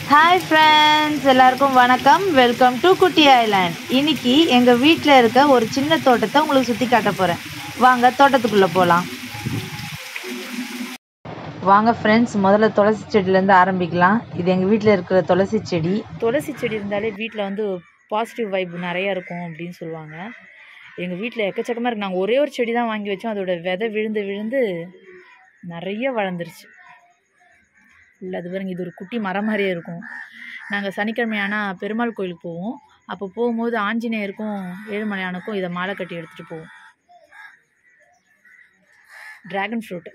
Hi friends எல்லாருக்கும் வணக்கம் welcome to குட்டி ஐலாண்ட் இன்னைக்கு எங்கள் வீட்டில் இருக்க ஒரு சின்ன தோட்டத்தை உங்களுக்கு சுற்றி காட்ட போகிறேன் வாங்க தோட்டத்துக்குள்ளே போகலாம் வாங்க ஃப்ரெண்ட்ஸ் முதல்ல துளசி செடியிலேருந்து ஆரம்பிக்கலாம் இது எங்கள் வீட்டில் இருக்கிற துளசி செடி துளசி செடி இருந்தாலே வீட்டில் வந்து பாசிட்டிவ் வைப் நிறையா இருக்கும் அப்படின்னு சொல்லுவாங்க எங்கள் வீட்டில் எக்கச்சக்கமாக இருக்குது நாங்கள் ஒரே ஒரு செடி தான் வாங்கி வச்சோம் அதோட விதை விழுந்து விழுந்து நிறைய வளர்ந்துருச்சு இல்லை அது பாருங்க இது ஒரு குட்டி மரம் மாதிரியே இருக்கும் நாங்கள் சனிக்கிழமை ஆனால் பெருமாள் கோயிலுக்கு போவோம் அப்போ போகும்போது ஆஞ்சநேயருக்கும் ஏழுமலையானுக்கும் இதை மாலை கட்டி எடுத்துகிட்டு போவோம் ட்ராகன் ஃப்ரூட்டு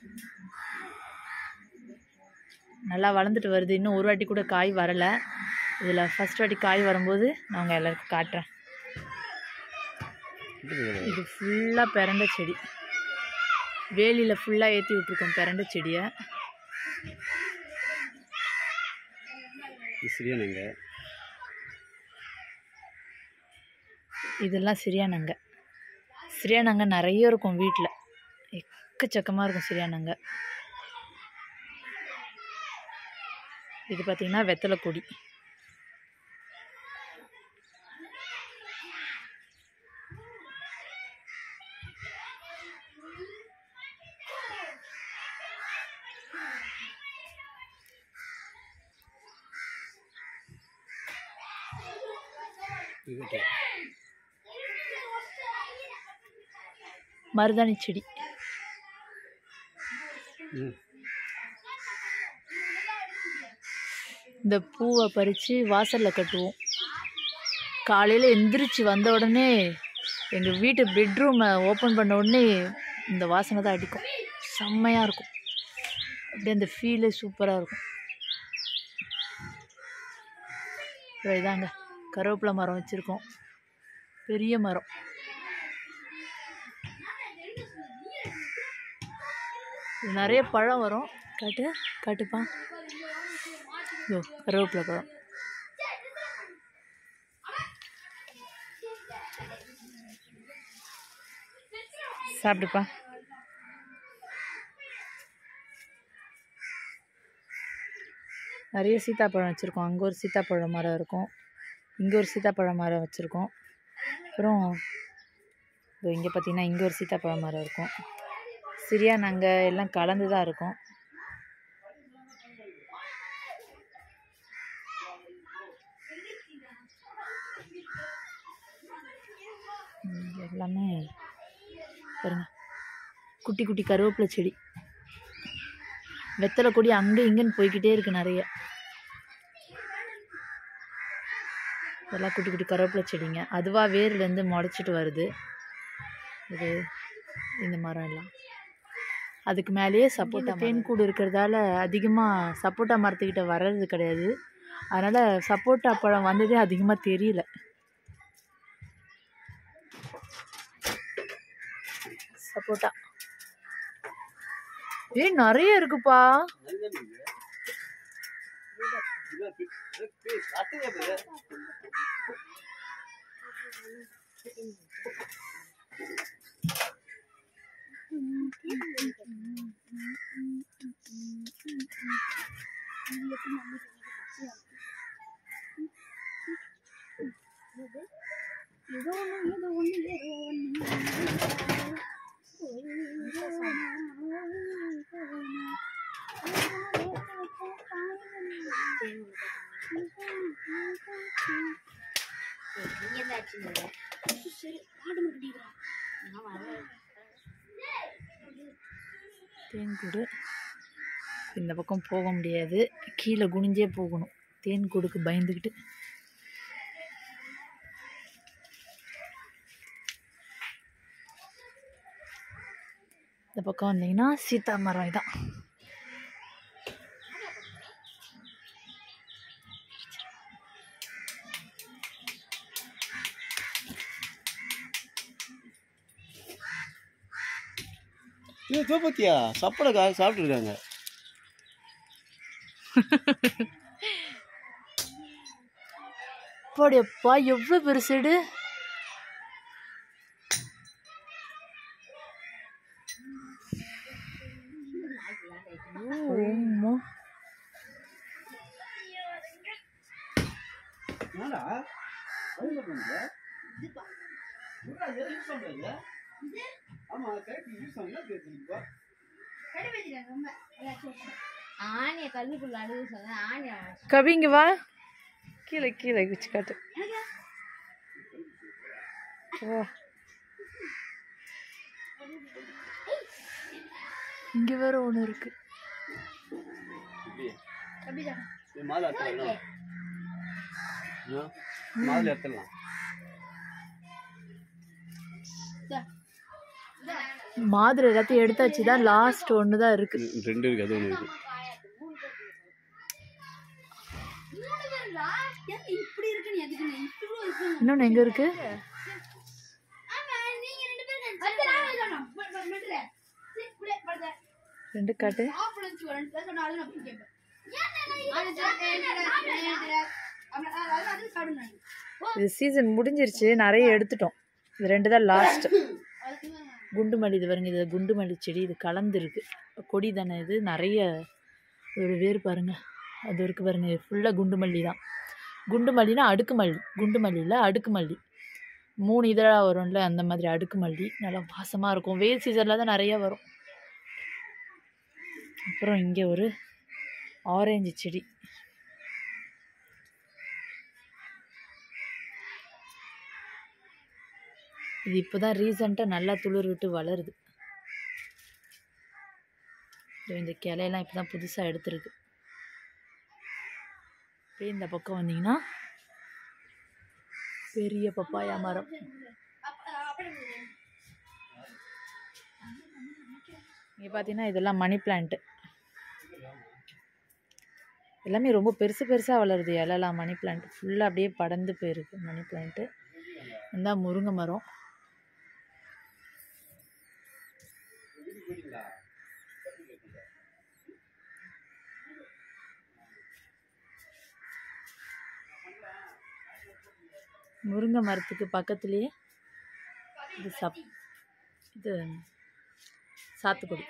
நல்லா வளர்ந்துட்டு வருது இன்னும் ஒரு வாட்டி கூட காய் வரலை இதில் ஃபஸ்ட் வாட்டி காய் வரும்போது நான் உங்கள் எல்லாருக்கும் காட்டுறேன் இது ஃபுல்லாக பிறண்ட செடி வேலியில் ஃபுல்லாக ஏற்றி விட்ருக்கோம் பிறண்ட செடியை சிறியனங்க இதெல்லாம் சிறியானங்க சிறியானங்க நிறைய இருக்கும் வீட்டில் எக்கச்சக்கமாக இருக்கும் சிறியானங்க இது பார்த்திங்கன்னா வெத்தலை கொடி மருதாணி செடி ம் இந்த பூவை பறித்து வாசலில் கட்டுவோம் காலையில் எந்திரிச்சு வந்த உடனே எங்கள் வீட்டு பெட்ரூமை ஓப்பன் பண்ண உடனே இந்த வாசனை தான் அடிக்கும் செம்மையாக இருக்கும் அப்படியே அந்த ஃபீலே சூப்பராக இருக்கும் அப்புறம் இதாங்க கருவேப்பிலை மரம் வச்சுருக்கோம் பெரிய மரம் இது நிறைய பழம் வரும் காட்டு காட்டுப்பா யோ கருவேப்பிலை பழம் சாப்பிடுப்பா நிறைய சீத்தாப்பழம் வச்சுருக்கோம் அங்கே ஒரு சீத்தாப்பழ மரம் இருக்கும் இங்கே ஒரு சீத்தாப்பழ மரம் வச்சுருக்கோம் அப்புறம் இதோ இங்கே பார்த்தீங்கன்னா இங்கே ஒரு சீத்தாப்பழ மரம் இருக்கும் சிரியா நாங்கள் எல்லாம் கலந்து தான் இருக்கோம் ம், எல்லாமே பாருங்க குட்டி குட்டி கருவேப்பிலை செடி வெத்தலை கொடி அங்கே இங்கேன்னு போய்க்கிட்டே இருக்கு நிறைய இதெல்லாம் குட்டி குட்டி கருவேப்பிலை செடிங்க அதுவாக வேர்லேருந்து முளைச்சிட்டு வருது இது இந்த மரம் எல்லாம் அதுக்கு மேலேயே சப்போட்டா தேன்கூடு இருக்கிறதால அதிகமாக சப்போட்டா மரத்துக்கிட்ட வர்றது கிடையாது அதனால் சப்போட்டா பழம் வந்ததே அதிகமாக தெரியல சப்போட்டா ஏய் நிறைய இருக்குப்பா தேன்கூடு இந்த பக்கம் போக முடியாது கீழே குனிஞ்சே போகணும் தேன்கூடுக்கு பயந்துக்கிட்டு இந்த பக்கம் வந்தீங்கன்னா சீதா மரம் இதான் இது தோப்பத்தியா சப்பளை காய் சாப்பிட்டுருக்காங்க அப்பாடியப்பா எவ்வளோ பெருசுடு ஓ என்னடா அதுல பண்ணுங்க என்னடா எது யூஸ் பண்றது ஆமா கரெக்ட் யூஸ் பண்ணல பேசுறீங்க ஆணிய கல்லுக்குள்ள அழுகு சொன்ன ஆணிய கவி இங்க வா கீழே கீழே வச்சு காட்டு வா இங்க வேற ஒண்ணு இருக்கு இது மாலை எடுத்துடலாம் மாலை எடுத்துடலாம் மாதிரி எல்லாத்தையும் எடுத்தாச்சு தான் லாஸ்ட் ஒன்று தான் இருக்கு ரெண்டு இருக்கு அது ஒன்று இருக்கு இப்படி இருக்குன்னு எதுக்கு நீ இப்படி இருக்கு இன்னொன்று எங்க இருக்கு ஆமா நீங்க ரெண்டு பேரும் பத்து நாள் சொன்னோம் மெட்ல இப்படி படுத ரெண்டு காட்டு ஆம்புலன்ஸ் வரணும் சொன்னாலும் நான் போய் கேட்பேன் அது அது சாப்பிடுங்க இது சீசன் முடிஞ்சிருச்சு நிறைய எடுத்துட்டோம் இது ரெண்டு தான் லாஸ்ட் குண்டு மல்லி இது பாருங்க இது குண்டு மல்லி செடி இது கலந்துருக்கு கொடி தானே இது நிறைய ஒரு வேர் பாருங்க அது இருக்கு பாருங்க ஃபுல்லாக குண்டு மல்லி தான் குண்டு மல்லினா அடுக்கு மல்லி குண்டு மல்லியில் அடுக்கு மல்லி மூணு இதழாக வரும்ல அந்த மாதிரி அடுக்கு மல்லி நல்லா வாசமாக இருக்கும் வெயில் சீசனில் தான் நிறைய வரும் அப்புறம் இங்கே ஒரு ஆரஞ்சு செடி இது இப்போ தான் ரீசெண்டாக நல்லா துளிர் விட்டு வளருது இதோ இந்த கிளையெல்லாம் இப்போ தான் புதுசாக எடுத்துருக்கு அப்படியே இந்த பக்கம் வந்தீங்கன்னா பெரிய பப்பாயா மரம் இங்கே பார்த்தீங்கன்னா இதெல்லாம் மணி பிளான்ட்டு எல்லாமே ரொம்ப பெருசு பெருசாக வளருது இலலாம் மணி பிளான்ட் ஃபுல்லாக அப்படியே படர்ந்து போயிருக்கு மணி பிளான்ட்டு இந்த முருங்கை மரம் முருங்கை மரத்துக்கு பக்கத்துலேயே இது சப் இது சாத்துக்குடி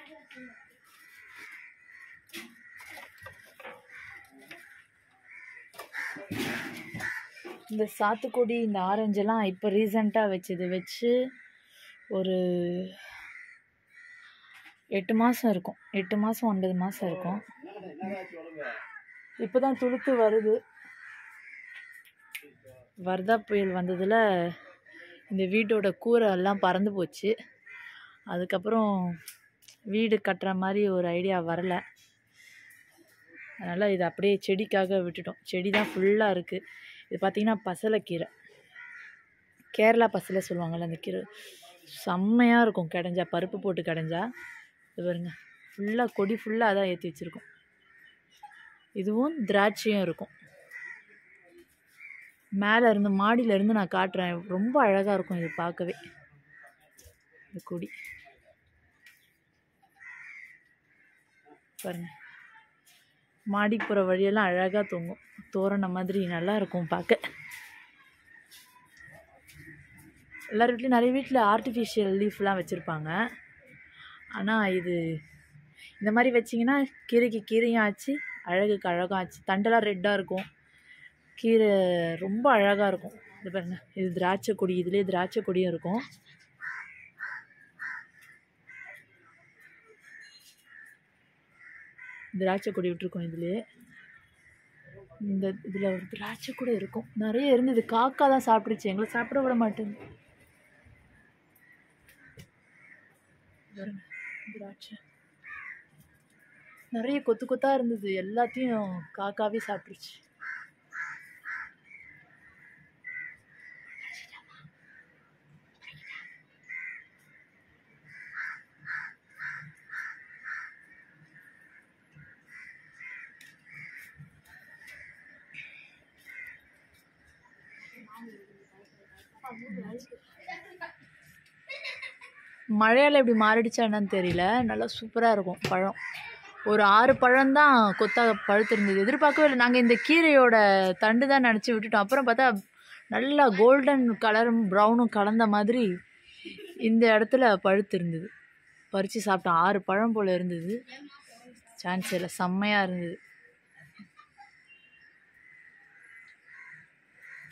இந்த சாத்துக்குடி இந்த ஆரஞ்செல்லாம் இப்போ ரீசெண்டாக வச்சது வச்சு ஒரு எட்டு மாதம் இருக்கும் எட்டு மாதம் ஒன்பது மாதம் இருக்கும் இப்போ தான் துளுத்து வருது வர்தா புயல் வந்ததில் இந்த வீட்டோட கூரை எல்லாம் பறந்து போச்சு அதுக்கப்புறம் வீடு கட்டுற மாதிரி ஒரு ஐடியா வரல அதனால் இது அப்படியே செடிக்காக விட்டுட்டோம் செடி தான் ஃபுல்லாக இருக்குது இது பார்த்திங்கன்னா பசலைக்கீரை கேரளா பசலை சொல்லுவாங்கள்ல அந்த கீரை செம்மையாக இருக்கும் கிடைஞ்சா பருப்பு போட்டு கிடைஞ்சா இது பாருங்க ஃபுல்லாக கொடி ஃபுல்லாக அதான் ஏற்றி வச்சுருக்கோம் இதுவும் திராட்சையும் இருக்கும் மேலே இருந்து மாடியில இருந்து நான் காட்டுறேன் ரொம்ப அழகாக இருக்கும் இது பார்க்கவே இந்த கொடி பாருங்க மாடிக்கு போகிற வழியெல்லாம் அழகாக தொங்கும் தோரணம் மாதிரி நல்லா இருக்கும் பார்க்க எல்லார் வீட்லேயும் நிறைய வீட்டில் ஆர்டிஃபிஷியல் லீஃப்லாம் வச்சுருப்பாங்க ஆனால் இது இந்த மாதிரி வச்சிங்கன்னா கீரைக்கு கீரையும் ஆச்சு அழகுக்கு அழகும் ஆச்சு தண்டெல்லாம் ரெட்டாக இருக்கும் கீரை ரொம்ப அழகாக இருக்கும் இது பாருங்க இது திராட்சை கொடி இதுலேயே திராட்சை கொடியும் இருக்கும் திராட்சை கொடி விட்டுருக்கோம் இதுலேயே இந்த இதில் ஒரு திராட்சை கூட இருக்கும் நிறைய இருந்தது காக்கா தான் சாப்பிட்டுருச்சு எங்களை சாப்பிட விட மாட்டேங்குது பாருங்க, திராட்சை நிறைய கொத்து கொத்தா இருந்தது எல்லாத்தையும் காக்காவே சாப்பிட்டுருச்சு மழையால் இப்படி மாறிடுச்சா என்னன்னு தெரியல நல்லா சூப்பராக இருக்கும் பழம் ஒரு ஆறு பழம்தான் கொத்தாக பழுத்திருந்தது எதிர்பார்க்கவே இல்லை நாங்கள் இந்த கீரையோட தண்டு தான் நினச்சி விட்டுட்டோம் அப்புறம் பார்த்தா நல்லா கோல்டன் கலரும் ப்ரௌனும் கலந்த மாதிரி இந்த இடத்துல பழுத்திருந்தது பறித்து சாப்பிட்டோம் ஆறு பழம் போல் இருந்தது சான்ஸ் இல்லை செம்மையாக இருந்தது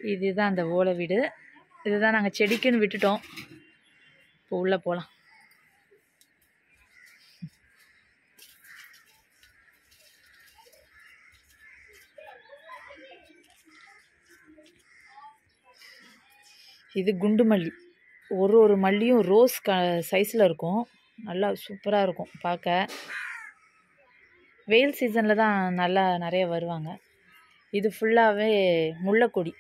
இதுதான் அந்த ஓலை வீடு இதுதான் நாங்கள் செடிக்குன்னு விட்டுட்டோம் இப்போ உள்ளே போகலாம் இது குண்டு மல்லி ஒரு ஒரு மல்லியும் ரோஸ் க சைஸில் இருக்கும் நல்லா சூப்பராக இருக்கும் பார்க்க வெயில் சீசனில் தான் நல்லா நிறைய வருவாங்க இது ஃபுல்லாகவே முல்லைக்கொடி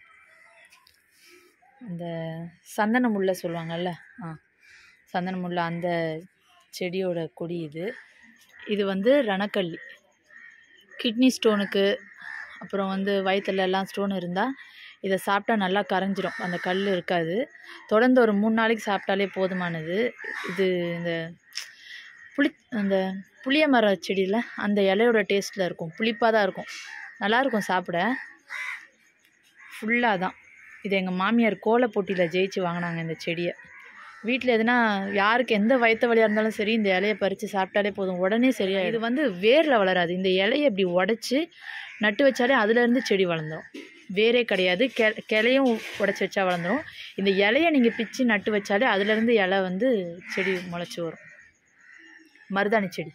இந்த சந்தன முல்லை சொல்லுவாங்கல்ல ஆ சந்தன முல்லை அந்த செடியோட கொடி இது இது வந்து ரணக்கல்லி கிட்னி ஸ்டோனுக்கு அப்புறம் வந்து வயித்துல எல்லாம் ஸ்டோன் இருந்தால் இதை சாப்பிட்டா நல்லா கரைஞ்சிரும் அந்த கல் இருக்காது தொடர்ந்து ஒரு மூணு நாளைக்கு சாப்பிட்டாலே போதுமானது இது இந்த புளி அந்த புளிய மர செடியில் அந்த இலையோட டேஸ்ட்டில் இருக்கும் புளிப்பாக தான் இருக்கும் நல்லாயிருக்கும் சாப்பிட ஃபுல்லாக தான் இது எங்கள் மாமியார் கோல போட்டியில் ஜெயிச்சு வாங்கினாங்க இந்த செடியை வீட்டில் எதுனா யாருக்கு எந்த வயிற்று வலியாக இருந்தாலும் சரி இந்த இலையை பறித்து சாப்பிட்டாலே போதும் உடனே சரியாக இது வந்து வேரில் வளராது இந்த இலையை இப்படி உடச்சி நட்டு வச்சாலே அதுலேருந்து செடி வளர்ந்துடும் வேரே கிடையாது கெ கிளையும் உடச்சி வச்சா வளர்ந்துடும் இந்த இலையை நீங்கள் பிச்சு நட்டு வச்சாலே அதுலேருந்து இலை வந்து செடி முளைச்சி வரும் மருதாணி செடி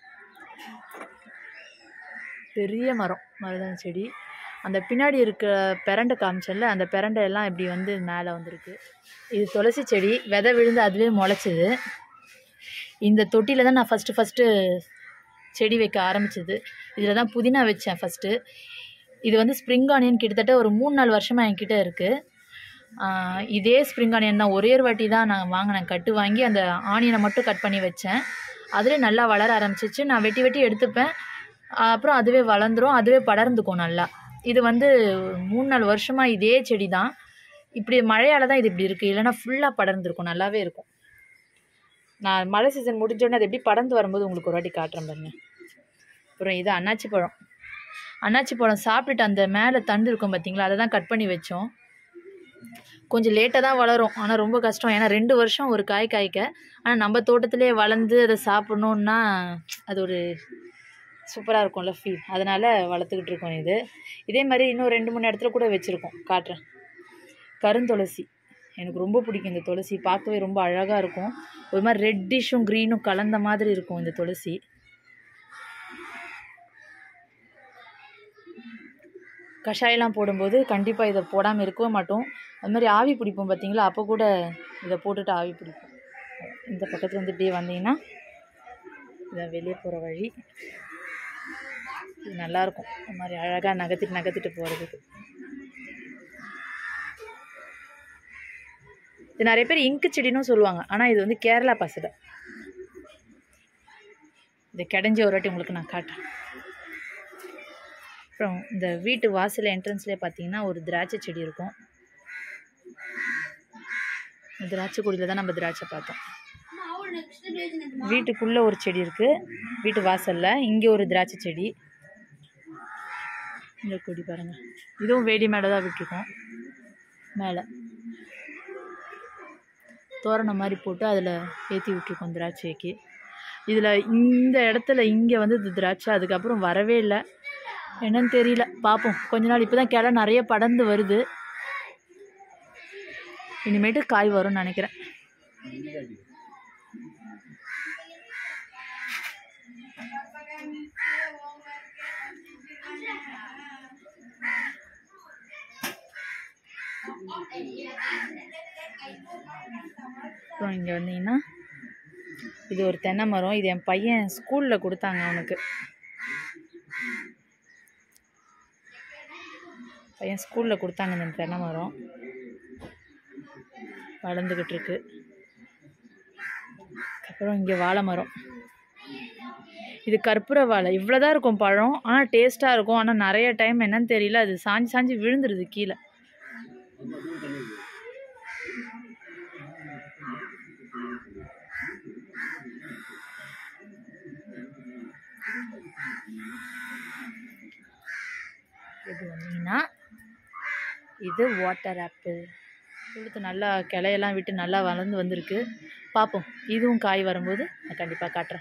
பெரிய மரம் மருதாணி செடி அந்த பின்னாடி இருக்க பிரண்டை காமிச்சல்ல அந்த பிரண்டை எல்லாம் இப்படி வந்து மேலே வந்திருக்கு இது துளசி செடி விதை விழுந்து அதுவே முளைச்சிது இந்த தொட்டியில் தான் நான் ஃபஸ்ட்டு ஃபஸ்ட்டு செடி வைக்க ஆரம்பிச்சது இதில் தான் புதினா வச்சேன் ஃபஸ்ட்டு இது வந்து ஸ்ப்ரிங் ஆனியன் கிட்டத்தட்ட ஒரு மூணு நாலு வருஷமாக என்கிட்ட இருக்குது இதே ஸ்ப்ரிங் ஆனியன் தான் ஒரே ஒரு வாட்டி தான் நான் வாங்கினேன் கட்டு வாங்கி அந்த ஆனியனை மட்டும் கட் பண்ணி வச்சேன் அதிலே நல்லா வளர ஆரம்பிச்சிச்சு நான் வெட்டி வெட்டி எடுத்துப்பேன் ஆஹ் அப்புறம் அதுவே வளர்ந்துரும் அதுவே படர்ந்துக்கும் நல்லா இது வந்து மூணு நாலு வருஷமாக இதே செடி தான் இப்படி மழையால் தான் இது இப்படி இருக்குது இல்லைன்னா ஃபுல்லாக படர்ந்துருக்கும் நல்லாவே இருக்கும் நான் மழை சீசன் முடிஞ்சோடனே அது எப்படி படர்ந்து வரும்போது உங்களுக்கு ஒரு வாட்டி காட்டுறேன் பாருங்க அப்புறம் இது அன்னாச்சி பழம் அன்னாச்சி பழம் சாப்பிட்டுட்டு அந்த மேலே தண்டு இருக்கும் பார்த்தீங்களா அதை தான் கட் பண்ணி வச்சோம் கொஞ்சம் லேட்டாக தான் வளரும் ஆனால் ரொம்ப கஷ்டம் ஏன்னா ரெண்டு வருஷம் ஒரு காய் காய்க்க ஆனால் நம்ம தோட்டத்திலே வளர்ந்து அதை சாப்பிட்ணுன்னா அது ஒரு சூப்பராக இருக்கும்ல ஃபீல் அதனால் வளர்த்துக்கிட்டு இருக்கோம் இது இதே மாதிரி இன்னும் ரெண்டு மூணு இடத்துல கூட வச்சுருக்கோம் காட்டுறேன் கருந்துளசி எனக்கு ரொம்ப பிடிக்கும் இந்த துளசி பார்க்கவே ரொம்ப அழகாக இருக்கும் ஒரு மாதிரி ரெட்டிஷும் க்ரீனும் கலந்த மாதிரி இருக்கும் இந்த துளசி கஷாயெல்லாம் போடும்போது கண்டிப்பாக இதை போடாமல் இருக்கவே மாட்டோம் அது மாதிரி ஆவி பிடிப்போம் பார்த்தீங்களா அப்போ கூட இதை போட்டுட்டு ஆவி பிடிப்போம் இந்த பக்கத்தில் வந்து இப்படியே வந்தீங்கன்னா இதான் வெளியே போகிற வழி இது நல்லாயிருக்கும் இந்த மாதிரி அழகாக நகர்த்திட்டு நகர்த்திட்டு போகிறதுக்கு இது நிறைய பேர் இங்கு செடினும் சொல்லுவாங்க ஆனால் இது வந்து கேரளா பசலை இது கிடைஞ்ச ஒரு வாட்டி உங்களுக்கு நான் காட்டுறேன் அப்புறம் இந்த வீட்டு வாசல் என்ட்ரன்ஸ்லேயே பார்த்தீங்கன்னா ஒரு திராட்சை செடி இருக்கும் இந்த திராட்சை கொடியில் தான் நம்ம திராட்சை பார்த்தோம் வீட்டுக்குள்ளே ஒரு செடி இருக்குது வீட்டு வாசலில் இங்கே ஒரு திராட்சை செடி இந்த கொடி பாருங்கள் இதுவும் வேடி மேலே தான் விட்டுருக்கோம் மேலே தோரணம் மாதிரி போட்டு அதில் ஏற்றி விட்ருக்கோம் திராட்சைக்கு இதில் இந்த இடத்துல இங்கே வந்து இது திராட்சை அதுக்கப்புறம் வரவே இல்லை என்னன்னு தெரியல பார்ப்போம் கொஞ்ச நாள் இப்போ தான் கிளை நிறைய படர்ந்து வருது இனிமேட்டு காய் வரும்னு நினைக்கிறேன் அப்புறம் இங்கே வந்தீங்கன்னா இது ஒரு தென்னை மரம் இது என் பையன் ஸ்கூலில் கொடுத்தாங்க அவனுக்கு பையன் ஸ்கூலில் கொடுத்தாங்க இந்த தென்னை மரம் வளர்ந்துக்கிட்டு இருக்கு அப்புறம் இங்கே வாழை மரம் இது கற்பூர வாழை இவ்வளோ தான் இருக்கும் பழம் ஆனால் டேஸ்ட்டாக இருக்கும் ஆனால் நிறைய டைம் என்னன்னு தெரியல அது சாஞ்சு சாஞ்சு விழுந்துருது கீழே இது வந்தீங்கன்னா இது வாட்டர் ஆப்பிள் கொடுத்து நல்லா கிளையெல்லாம் விட்டு நல்லா வளர்ந்து வந்திருக்கு பார்ப்போம் இதுவும் காய் வரும்போது நான் கண்டிப்பாக காட்டுறேன்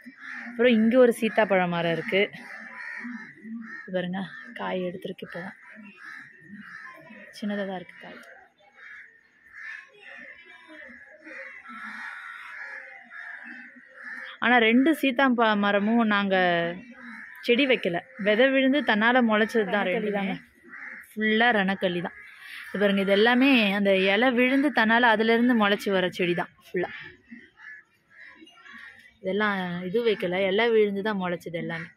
அப்புறம் இங்கே ஒரு சீத்தாப்பழம் மரம் இருக்குது பாருங்க காய் எடுத்துருக்கு இப்போ சின்னதாக தான் இருக்குது காய் ஆனால் ரெண்டு சீத்தாம்பா மரமும் நாங்கள் செடி வைக்கல விதை விழுந்து தன்னால் முளைச்சது தான் ரெண்டு தாங்க ஃபுல்லாக ரணக்கல்லி தான் இது பாருங்க இது எல்லாமே அந்த இலை விழுந்து தன்னால் அதுலேருந்து முளைச்சி வர செடி தான் ஃபுல்லாக இதெல்லாம் இது வைக்கல இலை விழுந்து தான் முளைச்சது எல்லாமே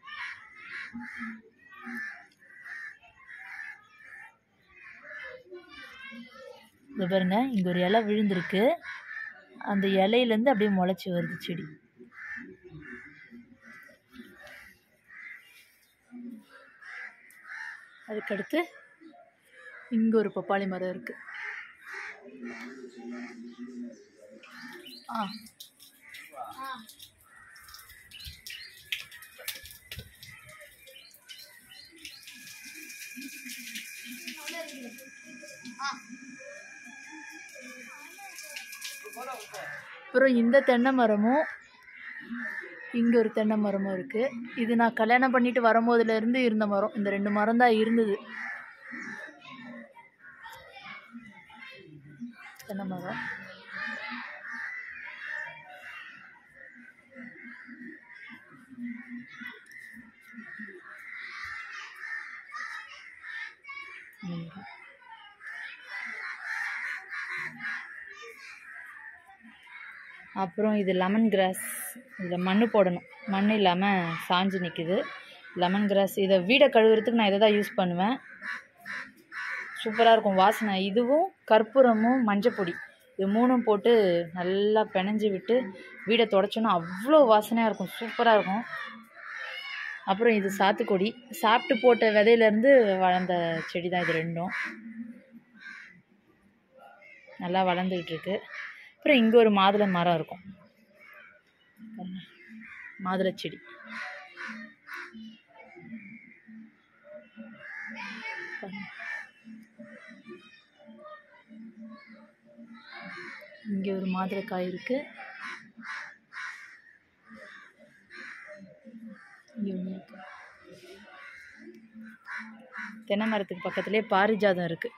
இது பாருங்க இங்கே ஒரு இலை விழுந்திருக்கு அந்த இலையிலேருந்து அப்படியே முளைச்சி வருது செடி அதுக்கடுத்து இங்கே ஒரு பப்பாளி மரம் இருக்கு ஆ அப்புறம் இந்த தென்னை மரமும் இங்கே ஒரு தென்னை மரமும் இருக்குது இது நான் கல்யாணம் பண்ணிட்டு வரும்போதுலேருந்து இருந்த மரம் இந்த ரெண்டு மரம் தான் இருந்தது தென்னை மரம் ம். அப்புறம் இது லெமன் கிராஸ் இதில் மண் போடணும் மண் இல்லாமல் சாஞ்சு நிற்குது லெமன் கிராஸ் இதை வீடை கழுவுறதுக்கு நான் இதை தான் யூஸ் பண்ணுவேன் சூப்பராக இருக்கும் வாசனை இதுவும் கற்பூரமும் மஞ்சப்பொடி இது மூணும் போட்டு நல்லா பிணைஞ்சு விட்டு வீடை தொடச்சோன்னா அவ்வளோ வாசனையாக இருக்கும் சூப்பராக இருக்கும் அப்புறம் இது சாத்துக்கொடி சாப்பிட்டு போட்ட விதையிலேருந்து வளர்ந்த செடி தான் இது ரெண்டும் நல்லா வளர்ந்துக்கிட்டு இருக்கு அப்புறம் இங்கே ஒரு மாதுளை மரம் இருக்கும் பாருங்க. மாதுளை செடி பாருங்க. இங்கே ஒரு மாதுளை காய் இருக்கு இங்கே ஒன்று இருக்கு தென்னை மரத்துக்கு பக்கத்துலேயே பாரிஜாதம் இருக்குது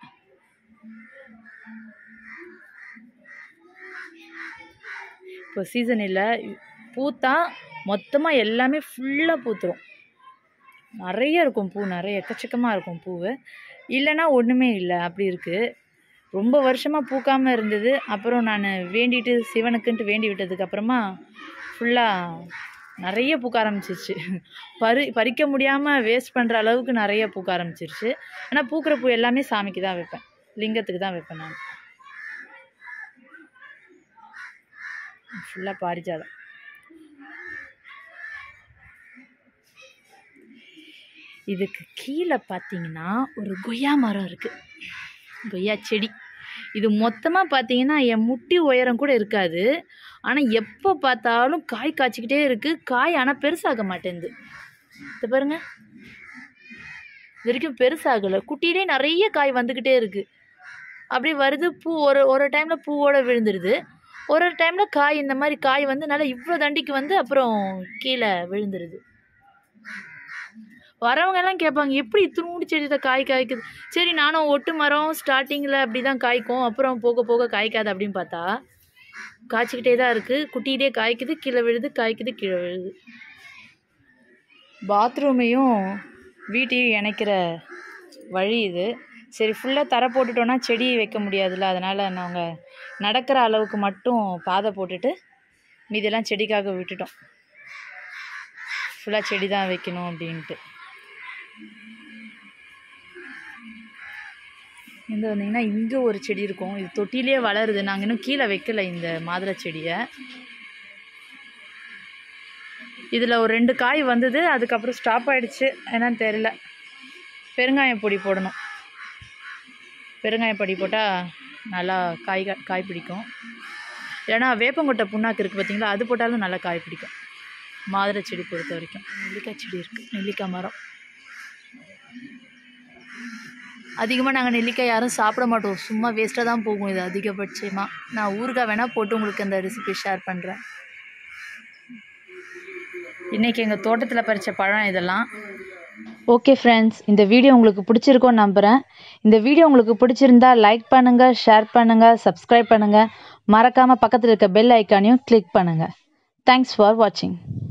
இப்போ சீசன் இல்லை பூத்தா மொத்தமாக எல்லாமே ஃபுல்லாக பூத்துரும் நிறைய இருக்கும் பூ நிறைய எக்கச்சக்கமாக இருக்கும் பூவு இல்லைன்னா ஒன்றுமே இல்லை அப்படி இருக்குது ரொம்ப வருஷமாக பூக்காமல் இருந்தது அப்புறம் நான் வேண்டிட்டு சிவனுக்குன்ட்டு வேண்டி விட்டதுக்கு அப்புறமா ஃபுல்லாக நிறைய பூக்க ஆரம்பிச்சிருச்சு பறி பறிக்க முடியாமல் வேஸ்ட் பண்ணுற அளவுக்கு நிறைய பூக்க ஆரம்பிச்சிருச்சு ஆனால் பூக்கிற பூ எல்லாமே சாமிக்கு தான் வைப்பேன் லிங்கத்துக்கு தான் வைப்பேன் நான் ஃபுல்லாக பாரிஜாதம் இதுக்கு கீழே பார்த்தீங்கன்னா ஒரு கொய்யா மரம் இருக்குது கொய்யா செடி இது மொத்தமாக பார்த்தீங்கன்னா என் முட்டி உயரம் கூட இருக்காது ஆனால் எப்போ பார்த்தாலும் காய் காய்ச்சிக்கிட்டே இருக்குது காய் ஆனால் பெருசாக மாட்டேங்குது இதை பாருங்க இது வரைக்கும் பெருசாகலை குட்டியிலே நிறைய காய் வந்துக்கிட்டே இருக்குது அப்படியே வருது பூ ஒரு ஒரு டைமில் பூவோட விழுந்துருது ஒரு ஒரு டைமில் காய் இந்த மாதிரி காய் வந்து நல்லா இவ்வளோ தண்டிக்கு வந்து அப்புறம் கீழே விழுந்துருது வரவங்க எல்லாம் கேட்பாங்க எப்படி இத்தினூண்டு செடியில் காய் காய்க்குது சரி நானும் ஒட்டு மரம் ஸ்டார்டிங்கில் அப்படி தான் காய்க்கும் அப்புறம் போக போக காய்க்காது அப்படின்னு பார்த்தா காய்ச்சிக்கிட்டே தான் இருக்குது குட்டிகிட்டே காய்க்குது கீழே விழுது காய்க்குது கீழே விழுது பாத்ரூமையும் வீட்டையும் இணைக்கிற வழி இது சரி ஃபுல்லாக தரை போட்டுட்டோன்னா செடி வைக்க முடியாதுல்ல அதனால் நாங்கள் நடக்கிற அளவுக்கு மட்டும் பாதை போட்டுட்டு மீதெல்லாம் செடிக்காக விட்டுட்டோம் ஃபுல்லாக செடி தான் வைக்கணும் அப்படின்ட்டு இங்கே வந்தீங்கன்னா இங்கே ஒரு செடி இருக்கும் இது தொட்டிலே வளருது நாங்கள் இன்னும் கீழே வைக்கல இந்த மாதுளை செடியை இதில் ஒரு ரெண்டு காய் வந்தது அதுக்கப்புறம் ஸ்டாப் ஆயிடுச்சு என்னன்னு தெரில பெருங்காயம் பொடி போடணும் பெருங்காய பொடி போட்டால் நல்லா காய் கா- காய் பிடிக்கும் இல்லைன்னா வேப்பங்கொட்டை புண்ணாக்கு இருக்குது பார்த்தீங்களா அது போட்டாலும் நல்லா காய் பிடிக்கும் மாதுளை செடி பொறுத்த வரைக்கும் நெல்லிக்காய் செடி இருக்குது நெல்லிக்காய் மரம் அதிகமாக நாங்கள் நெல்லிக்காய் யாரும் சாப்பிட மாட்டோம் சும்மா வேஸ்ட்டாக தான் போகும் இது அதிகபட்சமாக நான் ஊறுகாய் வேணால் போட்டு உங்களுக்கு அந்த ரெசிபி ஷேர் பண்ணுறேன் இன்றைக்கி எங்கள் தோட்டத்தில் பறித்த பழம் இதெல்லாம் ஓகே ஃப்ரெண்ட்ஸ் இந்த வீடியோ உங்களுக்கு பிடிச்சிருக்கோன்னு நம்புகிறேன் இந்த வீடியோ உங்களுக்கு பிடிச்சிருந்தா லைக் பண்ணுங்கள் ஷேர் பண்ணுங்கள் சப்ஸ்கிரைப் பண்ணுங்கள் மறக்காமல் பக்கத்தில் இருக்க பெல் ஐக்கானையும் கிளிக் பண்ணுங்கள் தேங்க்ஸ் ஃபார் வாட்சிங்